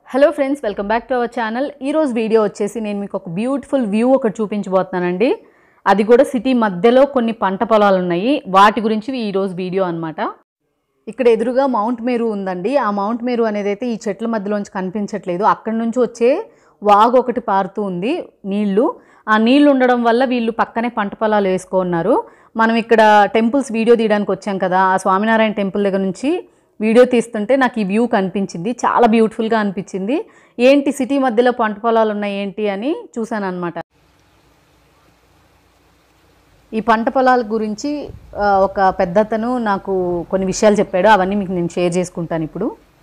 hello friends welcome back to our channel ఈరోజు video వచ్చేసి నేను మీకు ఒక బ్యూటిఫుల్ వ్యూ ఒకటి చూపించబోతున్నానండి అది కూడా సిటీ మధ్యలో కొన్ని పంట పొలాలు ఉన్నాయి వాటి గురించి ఈరోజు వీడియో అన్నమాట ఇక్కడ ఎదురుగా మౌంట్ మేరు ఉందండి ఆ మౌంట్ మేరు అనేది అయితే ఈ చెట్ల మధ్యలోంచి కనిపించట్లేదు అక్కడి నుంచి వచ్చే వాగు ఒకటి పారుతూ ఉంది నీళ్లు ఆ నీళ్లు ఉండడం వల్ల వీళ్ళు పక్కనే పంట పొలాలు వేసుకున్నారు మనం ఇక్కడ టెంపుల్స్ వీడియో తీయడానికి వచ్చాం కదా ఆ స్వామినారాయణ టెంపుల్ దగ్గర నుంచి వీడియో తీస్తుంటే నాకు ఈ వ్యూ కనిపించింది చాలా బ్యూటిఫుల్గా అనిపించింది ఏంటి సిటీ మధ్యలో పంట పొలాలు ఉన్నాయి ఏంటి అని చూశాను అనమాట ఈ పంట పొలాల గురించి ఆ, ఒక పెద్దతను నాకు కొన్ని విషయాలు చెప్పాడు అవన్నీ మీకు నేను షేర్ చేసుకుంటాను ఇప్పుడు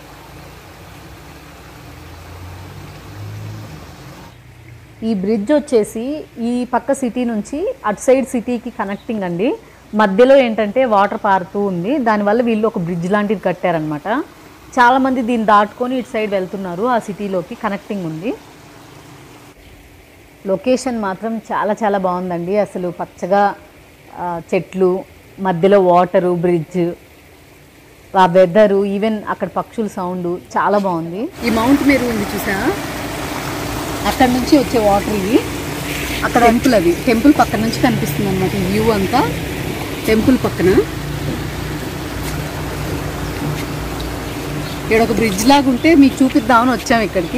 ఈ బ్రిడ్జ్ వచ్చేసి ఈ పక్క సిటీ నుంచి అటు సైడ్ సిటీకి కనెక్టింగ్ అండి మధ్యలో ఏంటంటే వాటర్ పారుతూ ఉంది దానివల్ల వీళ్ళు ఒక బ్రిడ్జ్ లాంటిది కట్టారనమాట చాలామంది దీన్ని దాటుకొని ఇటు సైడ్ వెళ్తున్నారు ఆ సిటీలోకి కనెక్టింగ్ ఉంది లొకేషన్ మాత్రం చాలా చాలా బాగుందండి అసలు పచ్చగా ఆ, చెట్లు మధ్యలో వాటరు బ్రిడ్జ్ ఆ వెదరు ఈవెన్ అక్కడ పక్షుల సౌండ్ చాలా బాగుంది ఈ మౌంట్ మేరు ఉంది చూసా అక్కడ నుంచి వచ్చే వాటర్ ఇవి అక్కడ టెంపుల్ అది టెంపుల్ పక్కన నుంచి కనిపిస్తుంది అనమాట ఈ వ్యూ అంతా టెంపుల్ పక్కన ఇక్కడ ఒక బ్రిడ్జ్ లాగా ఉంటే మీకు చూపిద్దామని వచ్చాం ఇక్కడికి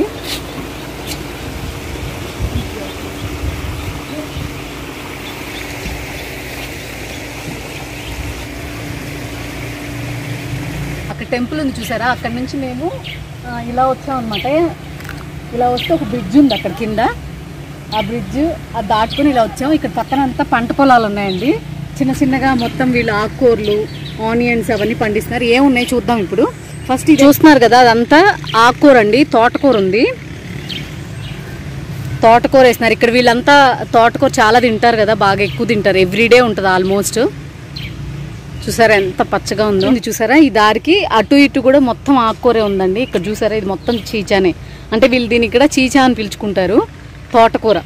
అక్కడ టెంపుల్ ఉంది చూసారా అక్కడ నుంచి మేము ఆ, ఇలా వచ్చాం అనమాట ఇలా వస్తే ఒక బ్రిడ్జ్ ఉంది అక్కడ కింద ఆ బ్రిడ్జ్ అది దాటుకొని ఇలా వచ్చాం ఇక్కడ పక్కన అంతా పంట పొలాలు ఉన్నాయండి చిన్న చిన్నగా మొత్తం వీళ్ళు ఆకుకూరలు ఆనియన్స్ అవన్నీ పండిస్తున్నారు ఏమున్నాయి చూద్దాం ఇప్పుడు ఫస్ట్ ఇది చూస్తున్నారు కదా అదంతా ఆకుకూర అండి తోటకూర ఉంది తోటకూర వేస్తున్నారు ఇక్కడ వీళ్ళంతా తోటకూర చాలా తింటారు కదా బాగా ఎక్కువ తింటారు ఎవ్రీడే ఉంటుంది ఆల్మోస్ట్ చూసారా ఎంత పచ్చగా ఉందో ఇది చూసారా ఈ దారికి అటు ఇటు కూడా మొత్తం ఆకుకూరే ఉందండి ఇక్కడ చూసారా ఇది మొత్తం చీచానే అంటే వీళ్ళు దీన్ని ఇక్కడ చీచా అని పిలుచుకుంటారు తోటకూర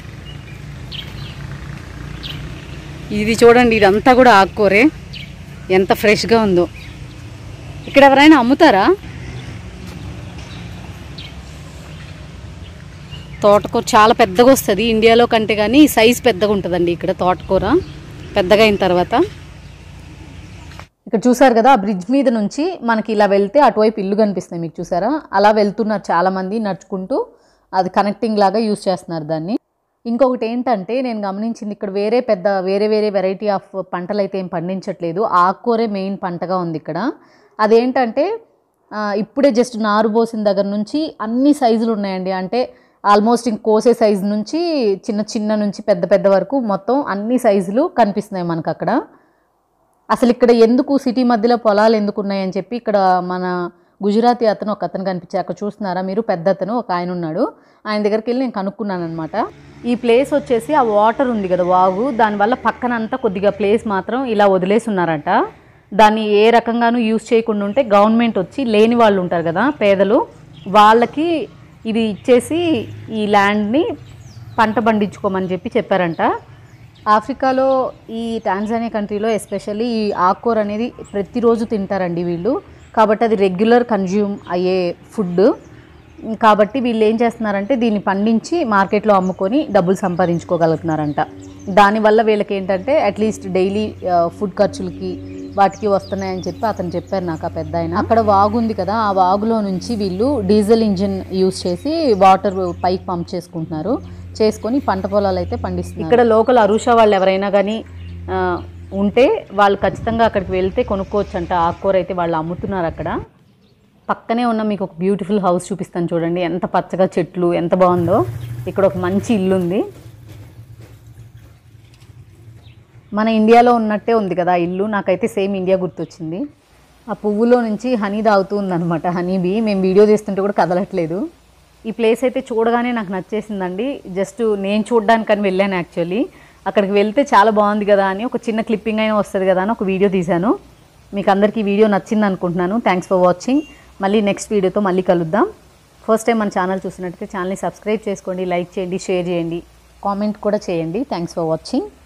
ఇది చూడండి ఇదంతా కూడా ఆకుకూరే ఎంత ఫ్రెష్గా ఉందో ఇక్కడ ఎవరైనా అమ్ముతారా తోటకూర చాలా పెద్దగా వస్తుంది ఇండియాలో కంటే కానీ సైజ్ పెద్దగా ఉంటుందండి ఇక్కడ తోటకూర పెద్దగా అయిన తర్వాత ఇక్కడ చూసారు కదా ఆ బ్రిడ్జ్ మీద నుంచి మనకి ఇలా వెళ్తే అటువైపు ఇల్లు కనిపిస్తాయి మీకు చూసారా అలా వెళ్తున్నారు చాలామంది నడుచుకుంటూ అది కనెక్టింగ్ లాగా యూస్ చేస్తున్నారు దాన్ని ఇంకొకటి ఏంటంటే నేను గమనించింది ఇక్కడ వేరే పెద్ద వేరే వేరే వెరైటీ ఆఫ్ పంటలు అయితే ఏం పండించట్లేదు ఆకుకూరే మెయిన్ పంటగా ఉంది ఇక్కడ అదేంటంటే ఆ, ఇప్పుడే జస్ట్ నారు పోసిన దగ్గర నుంచి అన్ని సైజులు ఉన్నాయండి అంటే ఆల్మోస్ట్ ఇంక కోసే సైజు నుంచి చిన్న చిన్న నుంచి పెద్ద పెద్ద వరకు మొత్తం అన్ని సైజులు కనిపిస్తున్నాయి మనకు అక్కడ అసలు ఇక్కడ ఎందుకు సిటీ మధ్యలో పొలాలు ఎందుకు ఉన్నాయని చెప్పి ఇక్కడ మన గుజరాతీ అతను ఒక అతను కనిపించారు అక్కడ చూస్తున్నారా మీరు పెద్ద అతను ఒక ఆయన ఉన్నాడు ఆయన దగ్గరికి వెళ్ళి నేను కనుక్కున్నాను అనమాట ఈ ప్లేస్ వచ్చేసి ఆ వాటర్ ఉంది కదా వాగు దానివల్ల పక్కన అంతా కొద్దిగా ప్లేస్ మాత్రం ఇలా వదిలేసి ఉన్నారంట దాన్ని ఏ రకంగానూ యూజ్ చేయకుండా ఉంటే గవర్నమెంట్ వచ్చి లేని వాళ్ళు ఉంటారు కదా పేదలు వాళ్ళకి ఇది ఇచ్చేసి ఈ ల్యాండ్ని పంట పండించుకోమని చెప్పి చెప్పారంట ఆఫ్రికాలో ఈ టాంజానియా కంట్రీలో ఎస్పెషల్లీ ఈ ఆకుకూర అనేది ప్రతిరోజు తింటారండి వీళ్ళు కాబట్టి అది రెగ్యులర్ కన్జ్యూమ్ అయ్యే ఫుడ్ కాబట్టి వీళ్ళు ఏం చేస్తున్నారంటే దీన్ని పండించి మార్కెట్లో అమ్ముకొని డబ్బులు సంపాదించుకోగలుగుతున్నారంట దానివల్ల వీళ్ళకి ఏంటంటే అట్లీస్ట్ డైలీ ఫుడ్ ఖర్చులకి వాటికి వస్తున్నాయని చెప్పి అతను చెప్పారు నాకు ఆ పెద్ద ఆయన అక్కడ వాగు ఉంది కదా ఆ వాగులో నుంచి వీళ్ళు డీజిల్ ఇంజిన్ యూస్ చేసి వాటర్ పైకి పంప్ చేసుకుంటున్నారు చేసుకొని పంట పొలాలు అయితే పండిస్తున్నారు ఇక్కడ లోకల్ అరుషా వాళ్ళు ఎవరైనా కానీ ఆ, ఉంటే వాళ్ళు ఖచ్చితంగా అక్కడికి వెళ్తే కొనుక్కోవచ్చు అంట ఆకుకూర అయితే వాళ్ళు అమ్ముతున్నారు అక్కడ పక్కనే ఉన్న మీకు ఒక బ్యూటిఫుల్ హౌస్ చూపిస్తాను చూడండి ఎంత పచ్చగా చెట్లు ఎంత బాగుందో ఇక్కడ ఒక మంచి ఇల్లు ఉంది మన ఇండియాలో ఉన్నట్టే ఉంది కదా ఆ ఇల్లు నాకైతే సేమ్ ఇండియా గుర్తొచ్చింది ఆ పువ్వులో నుంచి హనీ తాగుతూ ఉందన్నమాట హనీ బీ మేము వీడియో చేస్తుంటే కూడా కదలట్లేదు ఈ ప్లేస్ అయితే చూడగానే నాకు నచ్చేసిందండి జస్ట్ నేను చూడడానికని వెళ్ళాను యాక్చువల్లీ అక్కడికి వెళ్తే చాలా బాగుంది కదా అని ఒక చిన్న క్లిప్పింగ్ అయినా వస్తుంది కదా అని ఒక వీడియో తీశాను మీకు అందరికీ ఈ వీడియో నచ్చింది అనుకుంటున్నాను థ్యాంక్స్ ఫర్ వాచింగ్ మళ్ళీ నెక్స్ట్ వీడియోతో మళ్ళీ కలుద్దాం ఫస్ట్ టైం మన ఛానల్ చూసినట్టయితే ఛానల్ని సబ్స్క్రైబ్ చేసుకోండి లైక్ చేయండి షేర్ చేయండి కామెంట్ కూడా చేయండి థ్యాంక్స్ ఫర్ వాచింగ్